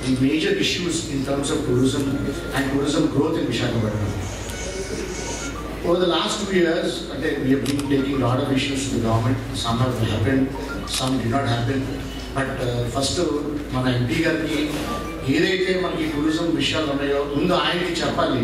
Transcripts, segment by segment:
the major issues in terms of tourism and tourism growth in Vishakhapatnam. Over the last two years, I think we have been taking a lot of issues to the government. Some have happened, some did not happen. But first మన MP గారికి ఏదైతే మనకి tourism విషయాలు ఉన్నాయో ముందు ఆయనకి చెప్పాలి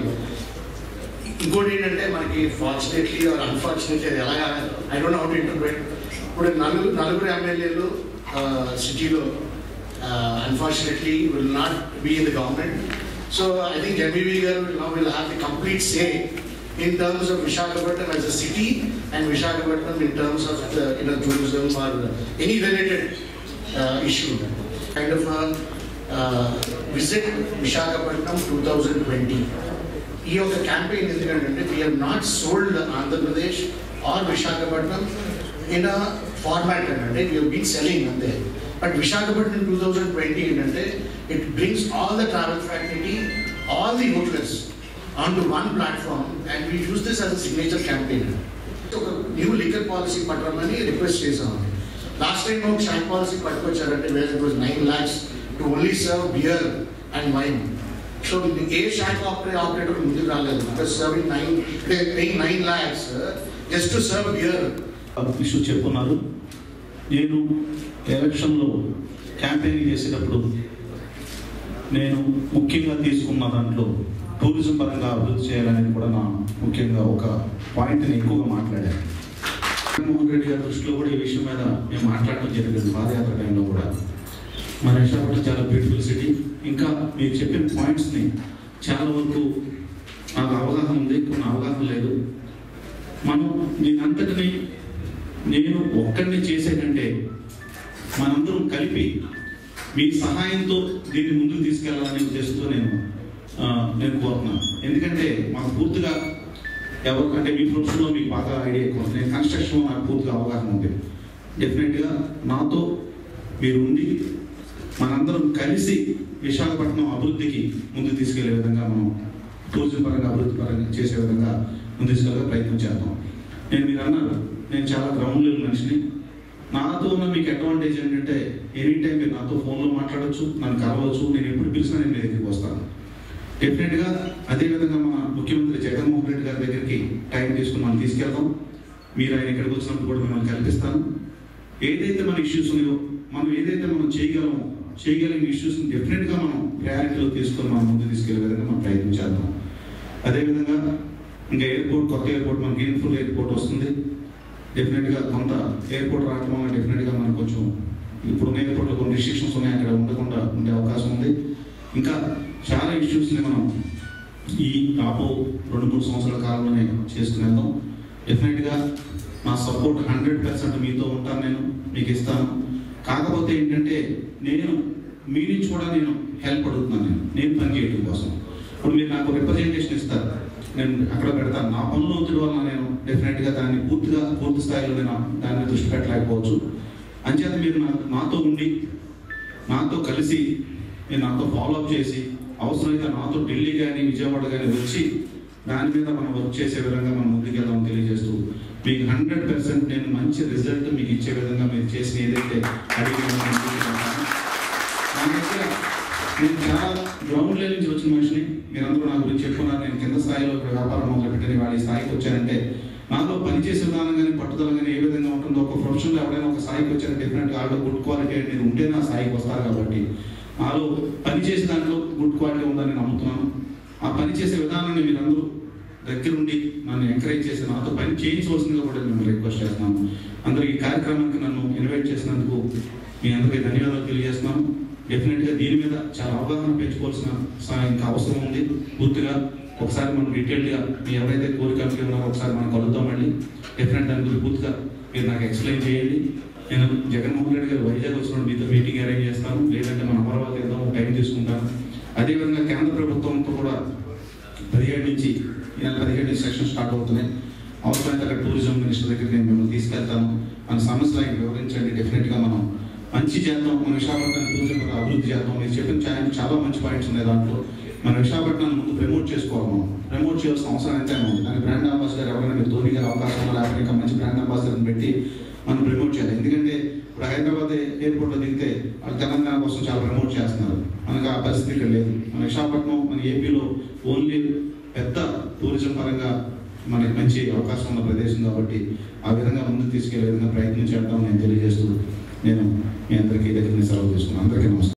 ఇంకోటి ఏంటంటే మనకి ఫార్చునేట్లీ ఆర్ అన్ఫార్చునేట్లీ అది ఎలాగా I don't how to interpret ఇప్పుడు నలుగురు నలుగురు ఎమ్మెల్యేలు సిటీలో unfortunately will not be in the government so I think M B B గారు now will have the complete say in terms of Vishakhapatnam as a city and Vishakhapatnam in terms of the, you know, tourism or any related uh, issue. Kind of a uh, visit Vishakhapatnam 2020. ఈ యొక్క campaign ఎందుకంటే we have not sold Andhra Pradesh or Visakhapatnam in a format అంటే we been selling అంతే but Visakhapatnam two thousand twenty ఏంటంటే it brings all the travel faculty all the hotels onto one platform and we use this as a signature campaign. ఒక new liquor policy పట్టమని request చేసాం last time ఒక shack policy పట్టుకొచ్చారంటే where it was nine lakhs to only serve beer and wine so a shack operator operator ముందుకు రాలేదు because serving nine paying nine lakhs just to serve beer issue చెప్పున్నారు నేను ఎలక్షన్లో campaigning చేసేటప్పుడు నేను ముఖ్యంగా తీసుకున్న దాంట్లో టూరిజం పరంగా అభివృద్ధి చేయాలనేది కూడా నా ముఖ్యంగా ఒక పాయింట్ని ఎక్కువగా మాట్లాడాను జగన్మోహన్ రెడ్డి గారి దృష్టిలో కూడా ఈ విషయం మీద మేము మాట్లాడడం జరిగింది పాదయాత్ర టైంలో కూడా మన విశాఖపట్నం చాలా బ్యూటిఫుల్ సిటీ ఇంకా మీరు చెప్పిన పాయింట్స్ని చాలా వరకు నాకు అవగాహన ఉంది కొన్ని అవగాహన లేదు మనం దీనంతటిని నేను ఒక్కడిని చేసే కంటే మనందరం కలిపి మీ సహాయంతో దీన్ని ముందుకు తీసుకెళ్లాలనే ఉద్దేశంతో నేను ఆ, నేను కోరుతున్నాను ఎందుకంటే మాకు పూర్తిగా ఎవరు అంటే మీ ప్రొఫెషన్లో మీకు బాగా ఐడియా ఎక్కువ ఉంది. నేను కన్స్ట్రక్షన్లో నాకు పూర్తిగా అవగాహన ఉంది డెఫినెట్గా నాతో మీరు ఉండి మనందరం కలిసి విశాఖపట్నం అభివృద్ధికి ముందుకు తీసుకెళ్లే విధంగా మనం టూరిజం పరంగా అభివృద్ధి పరంగా చేసే విధంగా ముందు తీసుకెళ్ళగా ప్రయత్నం చేద్దాం నేను మీరు అన్నారు నేను చాలా గ్రౌండ్ లెవెల్ మనిషిని నాతో ఉన్న మీకు అడ్వాంటేజ్ ఏంటంటే ఎనీ టైం మీరు నాతో ఫోన్లో మాట్లాడొచ్చు నన్ను కలవచ్చు నేను ఎప్పుడు పిలిచినా నేను మీ దగ్గరికి వస్తాను డెఫినెట్గా అదేవిధంగా మన ముఖ్యమంత్రి జగన్మోహన్ రెడ్డి గారి దగ్గరికి టైం తీసుకుని మనం తీసుకెళ్తాం మీరు ఆయన ఇక్కడికి వచ్చినప్పుడు కూడా మిమ్మల్ని కల్పిస్తాను ఏదైతే మన ఇష్యూస్ ఉన్నాయో మనం ఏదైతే మనం చేయగలమో చేయగలిగిన ఇష్యూస్ని డెఫినెట్గా మనం ప్రయారిటీలో తీసుకొని మనం ముందు తీసుకెళ్లే విధంగా మనం ప్రయత్నం చేద్దాం అదేవిధంగా ఇంకా ఎయిర్పోర్ట్ కొత్త ఎయిర్పోర్ట్ మనకి ఇన్ఫుల్ ఎయిర్పోర్ట్ వస్తుంది డెఫినెట్గా కొంత ఎయిర్పోర్ట్ రావడం వల్ల డెఫినెట్గా మనకు కొంచెం ఇప్పుడు ఉన్న ఎయిర్పోర్ట్లో కొన్ని రిస్ట్రిక్షన్స్ ఉన్నాయి అక్కడ ఉండకుండా ఉండే అవకాశం ఉంది ఇంకా చాలా ఇష్యూస్ని మనం ఈ రాబో రెండు మూడు సంవత్సరాల కాలంలోనే చేసుకుని వెళ్దాం డెఫినెట్గా నా సపోర్ట్ హండ్రెడ్ పర్సెంట్ మీతో ఉంటాను నేను మీకు ఇస్తాను కాకపోతే ఏంటంటే నేను మీ నుంచి కూడా నేను హెల్ప్ అడుగుతున్నాను నేను నేను పని చేయడం కోసం ఇప్పుడు మీరు నాకు రిప్రజెంటేషన్ ఇస్తారు నేను అక్కడ పెడతాను నా పనుల ఒత్తిడి వల్ల నేను డెఫినెట్గా దాన్ని పూర్తిగా పూర్తి స్థాయిలో నేను దాని మీద దృష్టి పెట్టలేకపోవచ్చు అంచేత మీరు నా నాతో ఉండి నాతో కలిసి మీరు నాతో ఫాలో అప్ చేసి అవసరమైతే నాతో ఢిల్లీ కానీ విజయవాడ కానీ వచ్చి దాని మీద మనం వర్క్ చేసే విధంగా మనం ముందుకెళ్దాం తెలియజేస్తూ మీకు హండ్రెడ్ పర్సెంట్ నేను మంచి రిజల్ట్ మీకు ఇచ్చే విధంగా మీరు చేసిన ఏదైతే అడిగిన నా దగ్గర నేను చాలా గ్రౌండ్ లెవెల్ నుంచి వచ్చిన మనిషిని మీరందరూ నా గురించి చెప్పుకున్నారు నేను కింద స్థాయిలో ఇక్కడ వ్యాపారం మొదలుపెట్టని వాళ్ళ ఈ స్థాయికి వచ్చానంటే నాలో పనిచేసే విధానం కానీ పట్టుదల కానీ ఏ విధంగా ఉంటుందో ఒక ప్రొఫెషన్లో ఎవరైనా ఒక స్థాయికి వచ్చారంటే డెఫినెట్గా వాళ్ళు గుడ్ క్వాలిటీ అనేది ఉంటేనే ఆ స్థాయికి వస్తారు కాబట్టి నాలో పని చేసే దాంట్లో గుడ్ క్వాలిటీ ఉందని నేను నమ్ముతున్నాను ఆ పని చేసే విధానాన్ని మీరందరూ దగ్గరుండి నన్ను ఎంకరేజ్ చేసి నాతో పని చేయించవలసిందిగా కూడా నేను రిక్వెస్ట్ చేస్తున్నాను అందరూ ఈ కార్యక్రమానికి నన్ను ఇన్వైట్ చేసినందుకు మీ అందరికీ ధన్యవాదాలు తెలియజేస్తున్నాను డెఫినెట్గా దీని మీద చాలా అవగాహన పెంచుకోవాల్సిన సా- ఇంకా అవసరం ఉంది పూర్తిగా ఒకసారి మనం డీటెయిల్డ్గా మీ ఎవరైతే కోరిక కలిగి ఉన్నారో ఒకసారి మనం కలుద్దాం మళ్ళీ డెఫినెట్ దాని గురించి పూర్తిగా మీరు నాకు ఎక్స్ప్లెయిన్ చేయండి నేను జగన్మోహన్ రెడ్డి గారు వైజాగ్ వచ్చినప్పుడు మీతో మీటింగ్ అరేంజ్ చేస్తాను లేదంటే మన అమరావతి వెళ్దాం ఒక టైం తీసుకుంటాను అదేవిధంగా కేంద్ర ప్రభుత్వంతో కూడా పదిహేడు నుంచి ఈ నెల పదిహేడు నుంచి సెషన్ స్టార్ట్ అవుతున్నాయి అవసరమైతే అక్కడ టూరిజం మినిస్టర్ దగ్గరికి నేను మిమ్మల్ని తీసుకెళ్తాను మన సమస్యలు ఆయన వివరించండి డెఫినెట్గా మనం మంచి చేద్దాం మన విశాఖపట్నం టూరిజం కూడా అభివృద్ధి చేద్దాం మీరు చెప్పిన చాలా చాలా మంచి పాయింట్స్ ఉన్నాయి దాంట్లో మన విశాఖపట్నం ముందు ప్రమోట్ చేసుకోవాలి మనం ప్రమోట్ చేయాల్సిన అవసరం ఎంతైనా ఉంది దానికి బ్రాండ్ అంబాసిడర్ ఎవరైనా మీరు ధోని గారి అవకాశం ఉందా, లేకపోతే ఇంకా మంచి బ్రాండ్ అంబాసిడర్ని పెట్టి మనం ప్రమోట్ చేయాలి ఎందుకంటే ఇప్పుడు హైదరాబాద్ ఎయిర్పోర్ట్లో దిగితే వాళ్ళు తెలంగాణ కోసం చాలా ప్రమోట్ చేస్తున్నారు మనకు ఆ పరిస్థితి ఇక్కడ లేదు మన విశాఖపట్నం మన ఏపీలో ఓన్లీ పెద్ద టూరిజం పరంగా మనకి మంచి అవకాశం ఉన్న ప్రదేశం కాబట్టి ఆ విధంగా ముందుకు తీసుకెళ్లే విధంగా ప్రయత్నం చేద్దాం నేను తెలియజేస్తూ నేను మీ అందరికీ దగ్గర సెలవు తీసుకున్నాను అందరికీ నమస్కారం